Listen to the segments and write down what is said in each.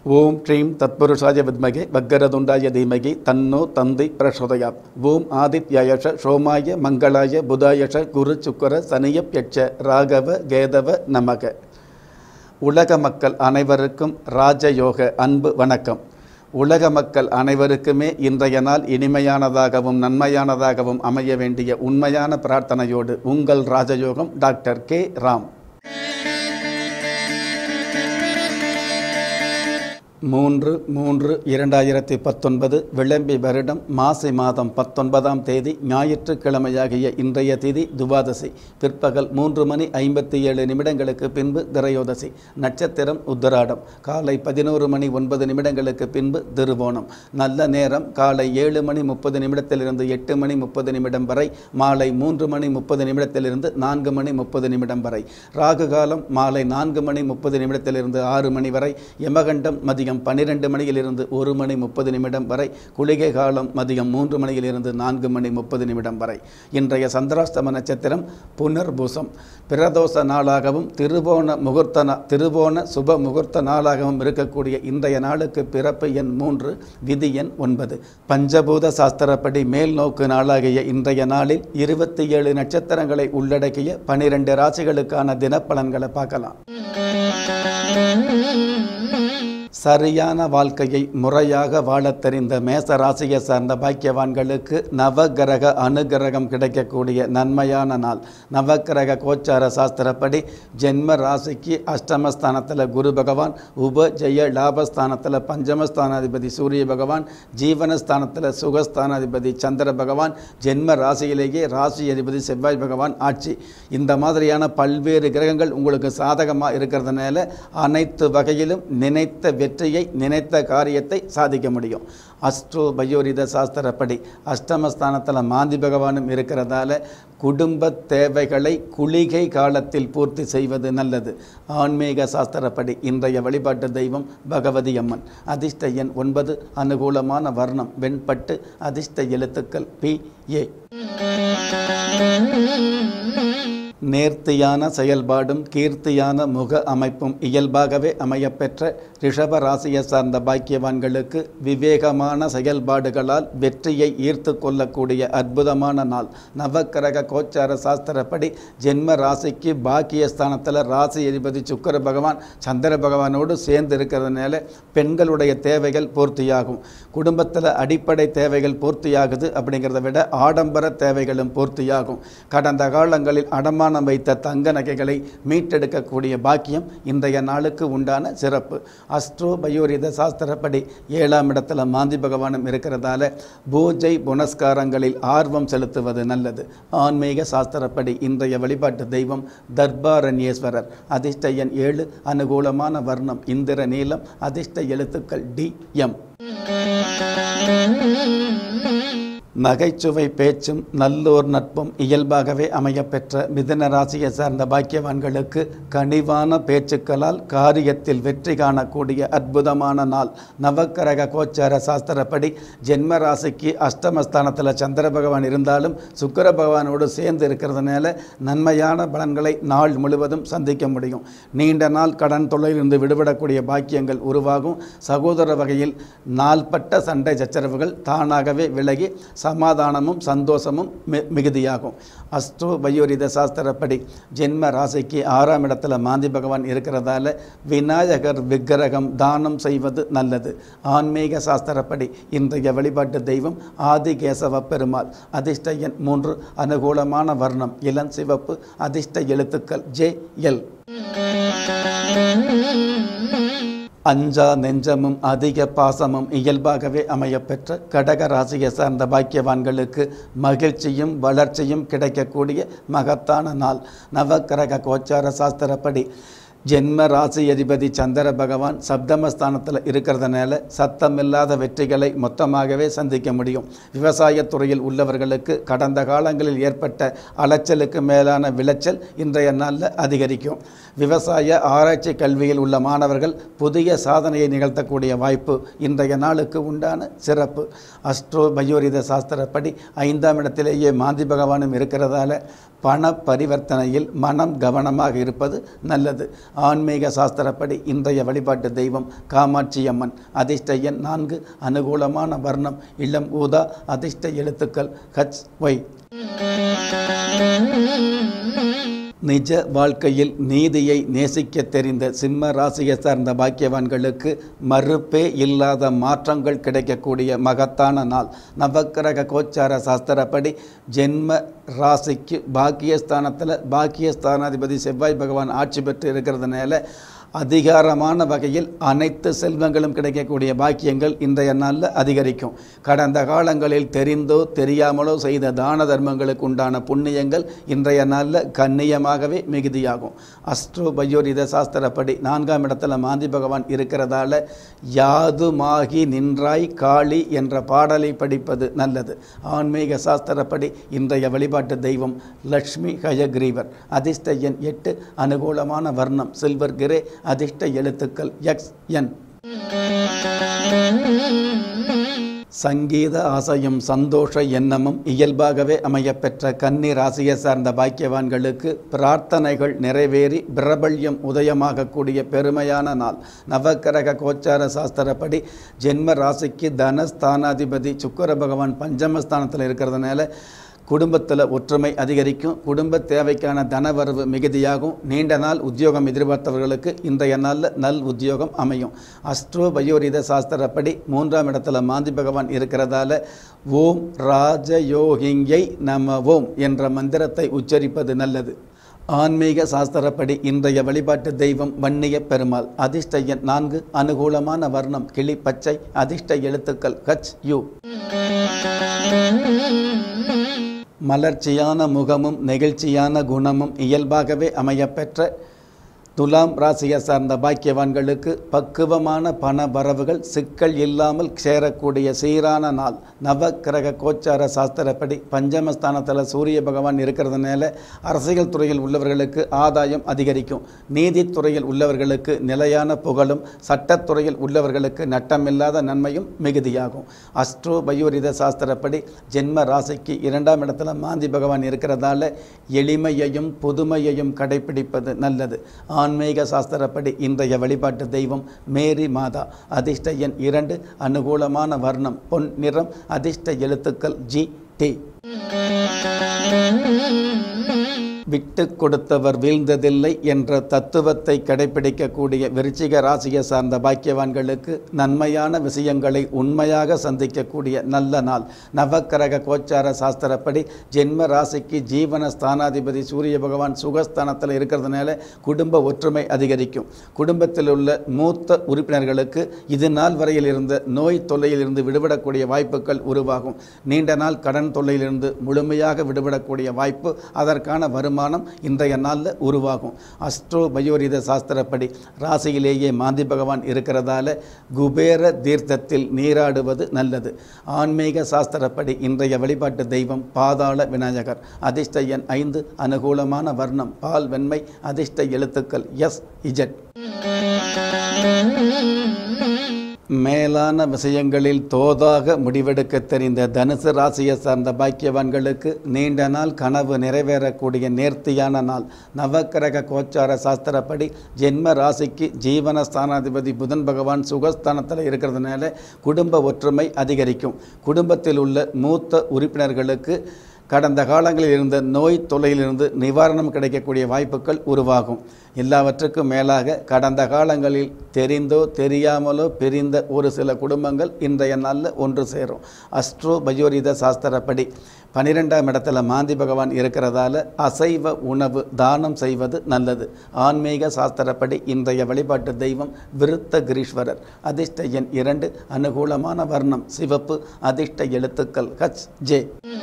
ஓம் ஸ்ரீம் தத்புருஷாய வித்மகே வக்கரதுண்டாய தீமகி தன்னோ தந்தி பிரசோதயாத் ஓம் ஆதித்யாயஷ சோமாய மங்களாய புதாயஷ குரு சுக்கர சனியப்யட்ச ராகவ கேதவ நமக உலக மக்கள் அனைவருக்கும் ராஜயோக அன்பு வணக்கம் உலக மக்கள் அனைவருக்குமே இன்றைய நாள் இனிமையானதாகவும் நன்மையானதாகவும் அமைய வேண்டிய உண்மையான பிரார்த்தனையோடு உங்கள் ராஜயோகம் டாக்டர் கே ராம் மூன்று மூன்று இரண்டாயிரத்தி பத்தொன்பது விளம்பி வருடம் மாசி மாதம் பத்தொன்பதாம் தேதி ஞாயிற்றுக்கிழமையாகிய இன்றைய தேதி துவாதசி பிற்பகல் மூன்று மணி ஐம்பத்தி ஏழு நிமிடங்களுக்கு பின்பு திரையோதசி நட்சத்திரம் உத்தராடம் காலை பதினோரு மணி ஒன்பது நிமிடங்களுக்கு பின்பு திருவோணம் நல்ல நேரம் காலை ஏழு மணி முப்பது நிமிடத்திலிருந்து எட்டு மணி முப்பது நிமிடம் வரை மாலை மூன்று மணி முப்பது நிமிடத்திலிருந்து நான்கு மணி முப்பது நிமிடம் வரை ராகு காலம் மாலை நான்கு மணி முப்பது நிமிடத்திலிருந்து ஆறு மணி வரை யமகண்டம் மதியம் பன்னிரெண்டு மணியிலிருந்து ஒரு மணி முப்பது நிமிடம் வரை குளிகை காலம் மதியம் மூன்று மணியிலிருந்து நான்கு மணி முப்பது நிமிடம் வரை இன்றைய சந்திராஷ்டம நட்சத்திரம் புனர்பூசம் பிரதோஷ நாளாகவும் திருவோண முகூர்த்த நா- திருவோண சுப முகூர்த்த நாளாகவும் இருக்கக்கூடிய இன்றைய நாளுக்கு பிறப்பு எண் மூன்று விதி எண் ஒன்பது பஞ்சபூத சாஸ்திரப்படி மேல் நோக்கு நாளாகிய இன்றைய நாளில் இருபத்தி ஏழு நட்சத்திரங்களை உள்ளடக்கிய பனிரெண்டு ராசிகளுக்கான தினப்பலன்களை பார்க்கலாம் சரியான வாழ்க்கையை முறையாக வாழத் தெரிந்த மேச ராசியை சார்ந்த பாக்கியவான்களுக்கு நவகிரக அனுகிரகம் கிடைக்கக்கூடிய நன்மையான நாள் நவகிரக கோச்சார சாஸ்திரப்படி ஜென்ம ராசிக்கு அஷ்டமஸ்தானத்தில் குரு பகவான் உப ஜெய லாபஸ்தானத்தில் பஞ்சமஸ்தானாதிபதி சூரிய பகவான் ஜீவனஸ்தானத்தில் சுகஸ்தானாதிபதி சந்திர பகவான் ஜென்ம ராசியிலேயே ராசி அதிபதி செவ்வாய் பகவான் ஆட்சி இந்த மாதிரியான பல்வேறு கிரகங்கள் உங்களுக்கு சாதகமாக இருக்கிறதுனால அனைத்து வகையிலும் நினைத்த வெற்றியை நினைத்த காரியத்தை சாதிக்க முடியும் அஸ்ட்ரோ பயோரித சாஸ்திரப்படி அஷ்டமஸ்தானத்தில் மாந்தி பகவானும் இருக்கிறதால குடும்ப தேவைகளை குளிகை காலத்தில் பூர்த்தி செய்வது நல்லது ஆன்மீக சாஸ்திரப்படி இன்றைய வழிபாட்டு தெய்வம் பகவதி அம்மன் அதிர்ஷ்ட எண் ஒன்பது அனுகூலமான வர்ணம் வெண்பட்டு அதிர்ஷ்ட எழுத்துக்கள் பி ஏ நேர்த்தியான செயல்பாடும் கீர்த்தியான முக அமைப்பும் இயல்பாகவே அமையப்பெற்ற ரிஷப ராசியை சார்ந்த பாக்கியவான்களுக்கு விவேகமான செயல்பாடுகளால் வெற்றியை ஈர்த்து கொள்ளக்கூடிய அற்புதமான நாள் நவக்கிரக கோச்சார சாஸ்திரப்படி ஜென்ம ராசிக்கு பாக்கியஸ்தானத்தில் ராசி அதிபதி சுக்கிர பகவான் சந்திர பகவானோடு சேர்ந்து இருக்கிறதுனால பெண்களுடைய தேவைகள் பூர்த்தியாகும் குடும்பத்தில் அடிப்படை தேவைகள் பூர்த்தியாகுது அப்படிங்கிறத விட ஆடம்பர தேவைகளும் பூர்த்தியாகும் கடந்த காலங்களில் அடமானம் வைத்த தங்க நகைகளை மீட்டெடுக்கக்கூடிய பாக்கியம் இன்றைய நாளுக்கு உண்டான சிறப்பு அஸ்ட்ரோ பயோரித சாஸ்திரப்படி ஏழாம் இடத்துல மாந்தி பகவானும் இருக்கிறதால பூஜை புனஸ்காரங்களில் ஆர்வம் செலுத்துவது நல்லது ஆன்மீக சாஸ்திரப்படி இன்றைய வழிபாட்டு தெய்வம் தர்பாரண்யேஸ்வரர் அதிர்ஷ்ட எண் ஏழு அனுகூலமான வர்ணம் இந்திர நீலம் அதிர்ஷ்ட எழுத்துக்கள் டி எம் நகைச்சுவை பேச்சும் நல்லோர் நட்பும் இயல்பாகவே அமையப்பெற்ற மிதுன ராசியை சார்ந்த பாக்கியவான்களுக்கு கனிவான பேச்சுக்களால் காரியத்தில் வெற்றி காணக்கூடிய அற்புதமான நாள் நவக்கிரக கோச்சார சாஸ்திரப்படி ஜென்ம ராசிக்கு அஷ்டமஸ்தானத்தில் சந்திர பகவான் இருந்தாலும் சுக்கிர பகவானோடு சேர்ந்து இருக்கிறதுனால நன்மையான பலன்களை நாள் முழுவதும் சந்திக்க முடியும் நீண்ட நாள் கடன் தொழிலிருந்து விடுபடக்கூடிய பாக்கியங்கள் உருவாகும் சகோதர வகையில் நாள்பட்ட சண்டை சச்சரவுகள் தானாகவே விலகி சமாதானமும் சந்தோஷமும் மி- மிகுதியாகும் அஸ்ட்ரோ பயோரித சாஸ்திரப்படி ஜென்ம ராசிக்கு ஆறாம் இடத்துல மாந்தி பகவான் இருக்கிறதால விநாயகர் விக்கிரகம் தானம் செய்வது நல்லது ஆன்மீக சாஸ்திரப்படி இன்றைய வழிபாட்டு தெய்வம் ஆதிகேசவ பெருமாள் அதிர்ஷ்ட எண் மூன்று அனுகூலமான வர்ணம் இளம் சிவப்பு அதிர்ஷ்ட எழுத்துக்கள் ஜே எல் அஞ்சா நெஞ்சமும் அதிக பாசமும் இயல்பாகவே அமையப்பெற்ற கடக ராசியை சார்ந்த பாக்கியவான்களுக்கு மகிழ்ச்சியும் வளர்ச்சியும் கிடைக்கக்கூடிய மகத்தான நாள் நவக்கிரக கோச்சார சாஸ்திரப்படி ஜென்ம ராசி அதிபதி சந்திர பகவான் சப்தமஸ்தானத்தில் இருக்கிறதுனால சத்தமில்லாத வெற்றிகளை மொத்தமாகவே சந்திக்க முடியும் விவசாயத் துறையில் உள்ளவர்களுக்கு கடந்த காலங்களில் ஏற்பட்ட அலைச்சலுக்கு மேலான விளைச்சல் இன்றைய நாளில் அதிகரிக்கும் விவசாய ஆராய்ச்சி கல்வியில் உள்ள மாணவர்கள் புதிய சாதனையை நிகழ்த்தக்கூடிய வாய்ப்பு இன்றைய நாளுக்கு உண்டான சிறப்பு அஸ்ட்ரோ பயோரித சாஸ்திரப்படி ஐந்தாம் இடத்திலேயே மாந்தி பகவானும் இருக்கிறதால பண பரிவர்த்தனையில் மனம் கவனமாக இருப்பது நல்லது ஆன்மீக சாஸ்திரப்படி இன்றைய வழிபாட்டு தெய்வம் காமாட்சி அம்மன் அதிர்ஷ்ட எண் நான்கு அனுகூலமான வர்ணம் இளம் ஊதா அதிர்ஷ்ட எழுத்துக்கள் ஹச் ஒய் நிஜ வாழ்க்கையில் நீதியை நேசிக்க தெரிந்த சிம்ம ராசியை சார்ந்த பாக்கியவான்களுக்கு மறுப்பே இல்லாத மாற்றங்கள் கிடைக்கக்கூடிய மகத்தான நாள் நவக்கிரக கோச்சார சாஸ்திரப்படி ஜென்ம ராசிக்கு பாக்கியஸ்தானத்தில் பாக்கியஸ்தானாதிபதி செவ்வாய் பகவான் ஆட்சி பெற்று இருக்கிறதுனால அதிகாரமான வகையில் அனைத்து செல்வங்களும் கிடைக்கக்கூடிய பாக்கியங்கள் இன்றைய நாளில் அதிகரிக்கும் கடந்த காலங்களில் தெரிந்தோ தெரியாமலோ செய்த தான தர்மங்களுக்கு உண்டான புண்ணியங்கள் இன்றைய நாளில் கண்ணியமாகவே மிகுதியாகும் அஸ்ட்ரோ பயோரித சாஸ்திரப்படி நான்காம் இடத்துல மாந்தி பகவான் இருக்கிறதால யாதுமாகி நின்றாய் காளி என்ற பாடலை படிப்பது நல்லது ஆன்மீக சாஸ்திரப்படி இன்றைய வழிபாட்டு தெய்வம் லக்ஷ்மி ஹயக்ரீவர் அதிர்ஷ்ட எண் எட்டு அனுகூலமான வர்ணம் சில்வர் கிரே அதிர்ஷ்ட எழுத்துக்கள் எக்ஸ் என் சங்கீத ஆசையும் சந்தோஷ எண்ணமும் இயல்பாகவே அமையப்பெற்ற கன்னி ராசியை சார்ந்த பாக்கியவான்களுக்கு பிரார்த்தனைகள் நிறைவேறி பிரபல்யம் உதயமாகக்கூடிய பெருமையான நாள் நவக்கிரக கோச்சார சாஸ்திரப்படி ஜென்ம ராசிக்கு தனஸ்தானாதிபதி சுக்கர பகவான் பஞ்சமஸ்தானத்தில் இருக்கிறதுனால குடும்பத்தில் ஒற்றுமை அதிகரிக்கும் குடும்ப தேவைக்கான தனவரவு மிகுதியாகும் நீண்ட நாள் உத்தியோகம் எதிர்பார்த்தவர்களுக்கு இன்றைய நாளில் நல் உத்தியோகம் அமையும் அஸ்ட்ரோ பயோரித சாஸ்திரப்படி மூன்றாம் இடத்துல மாந்தி பகவான் இருக்கிறதால ஓம் ராஜயோகிங்கை நம ஓம் என்ற மந்திரத்தை உச்சரிப்பது நல்லது ஆன்மீக சாஸ்திரப்படி இன்றைய வழிபாட்டு தெய்வம் வன்னிய பெருமாள் அதிர்ஷ்ட எண் நான்கு அனுகூலமான வர்ணம் கிளி பச்சை அதிர்ஷ்ட எழுத்துக்கள் ஹச் யூ மலர்ச்சியான முகமும் நெகிழ்ச்சியான குணமும் இயல்பாகவே அமையப்பெற்ற துலாம் ராசியை சார்ந்த பாக்கியவான்களுக்கு பக்குவமான பண வரவுகள் சிக்கல் இல்லாமல் சேரக்கூடிய சீரான நாள் நவக்கிரக கோச்சார சாஸ்திரப்படி பஞ்சமஸ்தானத்தில் சூரிய பகவான் இருக்கிறதுனால அரசியல் துறையில் உள்ளவர்களுக்கு ஆதாயம் அதிகரிக்கும் நீதித்துறையில் உள்ளவர்களுக்கு நிலையான புகழும் சட்டத்துறையில் உள்ளவர்களுக்கு நட்டமில்லாத நன்மையும் மிகுதியாகும் அஸ்ட்ரோ பயோரித சாஸ்திரப்படி ஜென்ம ராசிக்கு இரண்டாம் இடத்துல மாந்தி பகவான் இருக்கிறதால எளிமையையும் புதுமையையும் கடைபிடிப்பது நல்லது ஆன்மீக சாஸ்திரப்படி இன்றைய வழிபாட்டு தெய்வம் மேரி மாதா அதிர்ஷ்ட எண் இரண்டு அனுகூலமான வர்ணம் பொன் நிறம் அதிர்ஷ்ட எழுத்துக்கள் ஜி டி விட்டு கொடுத்தவர் வீழ்ந்ததில்லை என்ற தத்துவத்தை கடைபிடிக்கக்கூடிய விருச்சிக ராசியை சார்ந்த பாக்கியவான்களுக்கு நன்மையான விஷயங்களை உண்மையாக சந்திக்கக்கூடிய நல்ல நாள் நவக்கிரக கோச்சார சாஸ்திரப்படி ஜென்ம ராசிக்கு ஜீவன ஸ்தானாதிபதி சூரிய பகவான் சுகஸ்தானத்தில் இருக்கிறதுனால குடும்ப ஒற்றுமை அதிகரிக்கும் குடும்பத்தில் உள்ள மூத்த உறுப்பினர்களுக்கு இது நாள் வரையில் இருந்த நோய் தொல்லையிலிருந்து விடுபடக்கூடிய வாய்ப்புகள் உருவாகும் நீண்ட நாள் கடன் தொல்லையிலிருந்து முழுமையாக விடுபடக்கூடிய வாய்ப்பு அதற்கான வருமானம் இன்றைய நாளில் உருவாகும் அஸ்ட்ரோ பயோரித சாஸ்திரப்படி ராசியிலேயே மாந்தி பகவான் இருக்கிறதால குபேர தீர்த்தத்தில் நீராடுவது நல்லது ஆன்மீக சாஸ்திரப்படி இன்றைய வழிபாட்டு தெய்வம் பாதாள விநாயகர் அதிர்ஷ்ட எண் ஐந்து அனுகூலமான வர்ணம் பால் வெண்மை அதிர்ஷ்ட எழுத்துக்கள் எஸ் இஜட் மேலான விஷயங்களில் தோதாக முடிவெடுக்க தெரிந்த தனுசு ராசியை சார்ந்த பாக்கியவான்களுக்கு நீண்ட நாள் கனவு நிறைவேறக்கூடிய நேர்த்தியான நாள் நவக்கிரக கோச்சார சாஸ்திரப்படி ஜென்ம ராசிக்கு ஜீவன ஸ்தானாதிபதி புதன் பகவான் சுகஸ்தானத்தில் இருக்கிறதுனால குடும்ப ஒற்றுமை அதிகரிக்கும் குடும்பத்தில் உள்ள மூத்த உறுப்பினர்களுக்கு கடந்த காலங்களில் இருந்த நோய் தொல்லையிலிருந்து நிவாரணம் கிடைக்கக்கூடிய வாய்ப்புகள் உருவாகும் எல்லாவற்றுக்கும் மேலாக கடந்த காலங்களில் தெரிந்தோ தெரியாமலோ பிரிந்த ஒரு சில குடும்பங்கள் இன்றைய நாளில் ஒன்று சேரும் அஸ்ட்ரோ பயோரித சாஸ்திரப்படி பனிரெண்டாம் இடத்துல மாந்தி பகவான் இருக்கிறதால அசைவ உணவு தானம் செய்வது நல்லது ஆன்மீக சாஸ்திரப்படி இன்றைய வழிபாட்டு தெய்வம் விருத்த கிரீஸ்வரர் அதிர்ஷ்ட எண் இரண்டு அனுகூலமான வர்ணம் சிவப்பு அதிர்ஷ்ட எழுத்துக்கள் ஹச் ஜே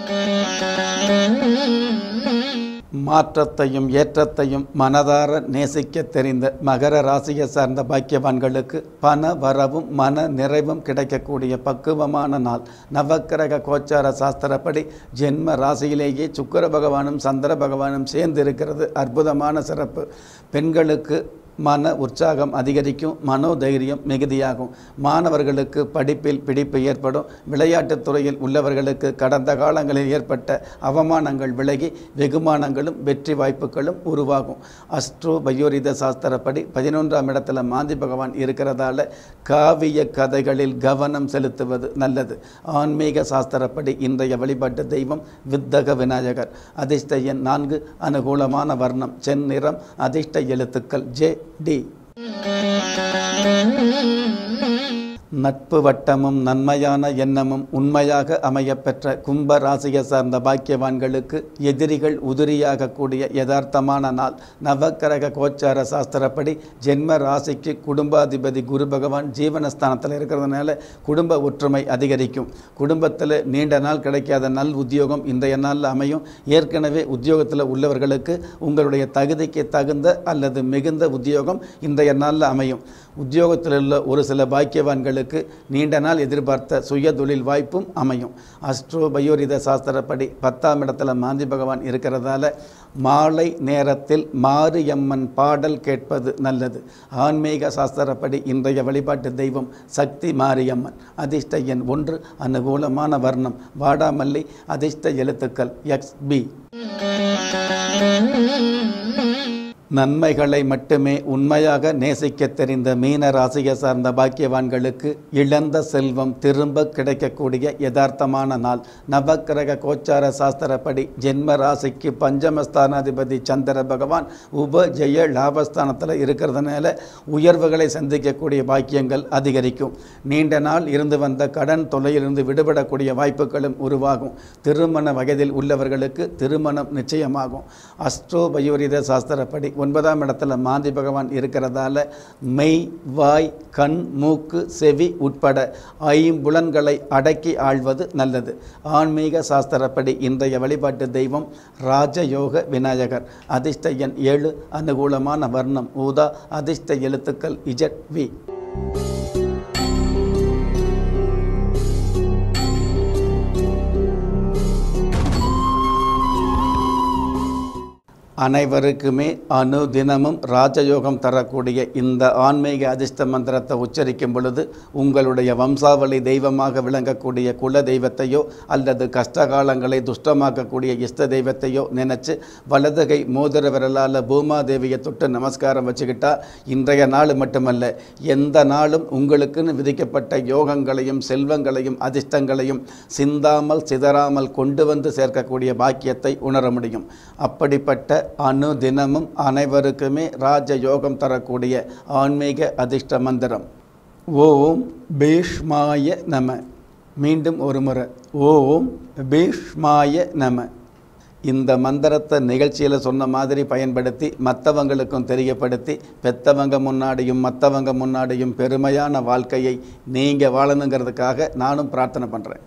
மாற்றத்தையும் ஏற்றத்தையும் மனதார நேசிக்க தெரிந்த மகர ராசியை சார்ந்த பாக்கியவான்களுக்கு பண வரவும் மன நிறைவும் கிடைக்கக்கூடிய பக்குவமான நாள் நவக்கிரக கோச்சார சாஸ்திரப்படி ஜென்ம ராசியிலேயே சுக்கர பகவானும் சந்திர பகவானும் சேர்ந்து இருக்கிறது அற்புதமான சிறப்பு பெண்களுக்கு மன உற்சாகம் அதிகரிக்கும் மனோதைரியம் மிகுதியாகும் மாணவர்களுக்கு படிப்பில் பிடிப்பு ஏற்படும் விளையாட்டுத் துறையில் உள்ளவர்களுக்கு கடந்த காலங்களில் ஏற்பட்ட அவமானங்கள் விலகி வெகுமானங்களும் வெற்றி வாய்ப்புகளும் உருவாகும் அஸ்ட்ரோ பயோரித சாஸ்திரப்படி பதினொன்றாம் இடத்துல மாந்தி பகவான் இருக்கிறதால காவிய கதைகளில் கவனம் செலுத்துவது நல்லது ஆன்மீக சாஸ்திரப்படி இன்றைய வழிபாட்டு தெய்வம் வித்தக விநாயகர் அதிர்ஷ்ட எண் நான்கு அனுகூலமான வர்ணம் செந்நிறம் அதிர்ஷ்ட எழுத்துக்கள் ஜே டி நட்பு வட்டமும் நன்மையான எண்ணமும் உண்மையாக அமையப்பெற்ற கும்ப ராசியை சார்ந்த பாக்கியவான்களுக்கு எதிரிகள் உதிரியாகக்கூடிய யதார்த்தமான நாள் நவக்கிரக கோச்சார சாஸ்திரப்படி ஜென்ம ராசிக்கு குடும்பாதிபதி குரு பகவான் ஜீவனஸ்தானத்தில் இருக்கிறதுனால குடும்ப ஒற்றுமை அதிகரிக்கும் குடும்பத்தில் நீண்ட நாள் கிடைக்காத நல் உத்தியோகம் இன்றைய நாளில் அமையும் ஏற்கனவே உத்தியோகத்தில் உள்ளவர்களுக்கு உங்களுடைய தகுதிக்கு தகுந்த அல்லது மிகுந்த உத்தியோகம் இன்றைய நாளில் அமையும் உத்தியோகத்தில் உள்ள ஒரு சில பாக்கியவான்களுக்கு நீண்ட நாள் எதிர்பார்த்த சுய தொழில் வாய்ப்பும் அமையும் அஸ்ட்ரோ பயோரித சாஸ்திரப்படி பத்தாம் இடத்துல மாந்தி பகவான் இருக்கிறதால மாலை நேரத்தில் மாரியம்மன் பாடல் கேட்பது நல்லது ஆன்மீக சாஸ்திரப்படி இன்றைய வழிபாட்டு தெய்வம் சக்தி மாரியம்மன் அதிர்ஷ்ட எண் ஒன்று அனுகூலமான வர்ணம் வாடாமல்லி அதிர்ஷ்ட எழுத்துக்கள் எக்ஸ் பி நன்மைகளை மட்டுமே உண்மையாக நேசிக்க தெரிந்த மீன ராசியை சார்ந்த பாக்கியவான்களுக்கு இழந்த செல்வம் திரும்ப கிடைக்கக்கூடிய யதார்த்தமான நாள் நவக்கிரக கோச்சார சாஸ்திரப்படி ஜென்ம ராசிக்கு பஞ்சமஸ்தானாதிபதி சந்திர பகவான் உப ஜெய லாபஸ்தானத்தில் இருக்கிறதுனால உயர்வுகளை சந்திக்கக்கூடிய பாக்கியங்கள் அதிகரிக்கும் நீண்ட நாள் இருந்து வந்த கடன் தொல்லையிலிருந்து விடுபடக்கூடிய வாய்ப்புகளும் உருவாகும் திருமண வயதில் உள்ளவர்களுக்கு திருமணம் நிச்சயமாகும் அஸ்ட்ரோ பயோரித சாஸ்திரப்படி ஒன்பதாம் இடத்துல மாந்தி பகவான் இருக்கிறதால மெய் வாய் கண் மூக்கு செவி உட்பட ஐம்புலன்களை அடக்கி ஆள்வது நல்லது ஆன்மீக சாஸ்திரப்படி இன்றைய வழிபாட்டு தெய்வம் ராஜயோக விநாயகர் அதிர்ஷ்ட எண் ஏழு அனுகூலமான வர்ணம் ஊதா அதிர்ஷ்ட எழுத்துக்கள் இஜட் வி அனைவருக்குமே அனுதினமும் ராஜயோகம் தரக்கூடிய இந்த ஆன்மீக அதிர்ஷ்ட மந்திரத்தை உச்சரிக்கும் பொழுது உங்களுடைய வம்சாவளி தெய்வமாக விளங்கக்கூடிய குல தெய்வத்தையோ அல்லது கஷ்டகாலங்களை துஷ்டமாக்கக்கூடிய இஷ்ட தெய்வத்தையோ நினச்சி வலதுகை மோதிர விரலால் பூமாதேவியை தொட்டு நமஸ்காரம் வச்சுக்கிட்டா இன்றைய நாள் மட்டுமல்ல எந்த நாளும் உங்களுக்குன்னு விதிக்கப்பட்ட யோகங்களையும் செல்வங்களையும் அதிர்ஷ்டங்களையும் சிந்தாமல் சிதறாமல் கொண்டு வந்து சேர்க்கக்கூடிய பாக்கியத்தை உணர முடியும் அப்படிப்பட்ட அனுதினமும் அனைவருக்குமே ராஜ யோகம் தரக்கூடிய ஆன்மீக அதிர்ஷ்ட மந்திரம் ஓம் பீஷ்மாய நம மீண்டும் ஒரு முறை ஓம் பீஷ்மாய நம இந்த மந்திரத்தை நிகழ்ச்சியில் சொன்ன மாதிரி பயன்படுத்தி மற்றவங்களுக்கும் தெரியப்படுத்தி பெத்தவங்க முன்னாடியும் மற்றவங்க முன்னாடியும் பெருமையான வாழ்க்கையை நீங்கள் வாழணுங்கிறதுக்காக நானும் பிரார்த்தனை பண்ணுறேன்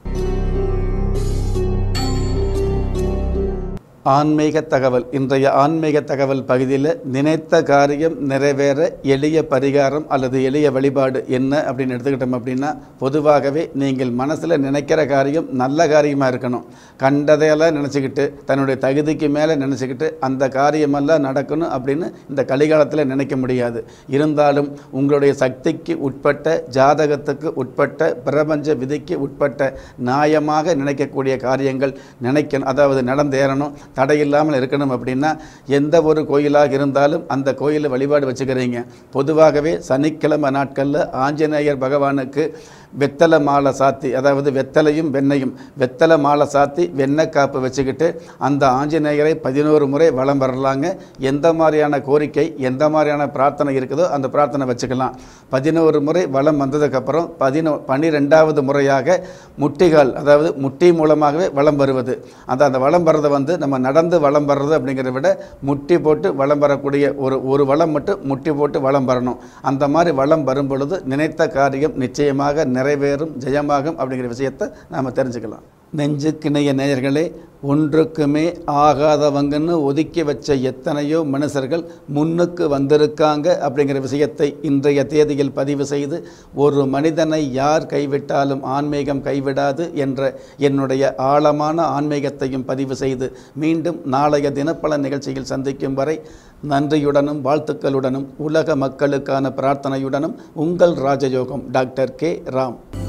ஆன்மீக தகவல் இன்றைய ஆன்மீக தகவல் பகுதியில் நினைத்த காரியம் நிறைவேற எளிய பரிகாரம் அல்லது எளிய வழிபாடு என்ன அப்படின்னு எடுத்துக்கிட்டோம் அப்படின்னா பொதுவாகவே நீங்கள் மனசில் நினைக்கிற காரியம் நல்ல காரியமாக இருக்கணும் கண்டதையெல்லாம் நினச்சிக்கிட்டு தன்னுடைய தகுதிக்கு மேலே நினச்சிக்கிட்டு அந்த காரியமெல்லாம் நடக்கணும் அப்படின்னு இந்த கலிகாலத்தில் நினைக்க முடியாது இருந்தாலும் உங்களுடைய சக்திக்கு உட்பட்ட ஜாதகத்துக்கு உட்பட்ட பிரபஞ்ச விதிக்கு உட்பட்ட நியாயமாக நினைக்கக்கூடிய காரியங்கள் நினைக்கணும் அதாவது நடந்தேறணும் தடையில்லாமல் இருக்கணும் அப்படின்னா எந்த ஒரு கோயிலாக இருந்தாலும் அந்த கோயிலில் வழிபாடு வச்சுக்கிறீங்க பொதுவாகவே சனிக்கிழமை நாட்களில் ஆஞ்சநேயர் பகவானுக்கு வெத்தலை மாலை சாத்தி அதாவது வெத்தலையும் வெண்ணையும் வெத்தலை மாலை சாத்தி வெண்ணெய் காப்பு வச்சுக்கிட்டு அந்த ஆஞ்சநேயரை பதினோரு முறை வலம் வரலாங்க எந்த மாதிரியான கோரிக்கை எந்த மாதிரியான பிரார்த்தனை இருக்குதோ அந்த பிரார்த்தனை வச்சுக்கலாம் பதினோரு முறை வலம் வந்ததுக்கப்புறம் பதினோ பன்னிரெண்டாவது முறையாக முட்டிகால் அதாவது முட்டி மூலமாகவே வலம் வருவது அந்த அந்த வலம் வர்றதை வந்து நம்ம நடந்து வலம் வர்றது அப்படிங்கிறத விட முட்டி போட்டு வலம் வரக்கூடிய ஒரு ஒரு வளம் மட்டும் முட்டி போட்டு வலம் வரணும் அந்த மாதிரி வளம் வரும் பொழுது நினைத்த காரியம் நிச்சயமாக நிறைவேறும் ஜெயமாகும் அப்படிங்கிற விஷயத்தை நாம் தெரிஞ்சுக்கலாம் நெஞ்சுக்கிணைய நேயர்களே ஒன்றுக்குமே ஆகாதவங்கன்னு ஒதுக்கி வச்ச எத்தனையோ மனுஷர்கள் முன்னுக்கு வந்திருக்காங்க அப்படிங்கிற விஷயத்தை இன்றைய தேதியில் பதிவு செய்து ஒரு மனிதனை யார் கைவிட்டாலும் ஆன்மீகம் கைவிடாது என்ற என்னுடைய ஆழமான ஆன்மீகத்தையும் பதிவு செய்து மீண்டும் நாளைய தினப்பல நிகழ்ச்சியில் சந்திக்கும் வரை நன்றியுடனும் வாழ்த்துக்களுடனும் உலக மக்களுக்கான பிரார்த்தனையுடனும் உங்கள் ராஜயோகம் டாக்டர் கே ராம்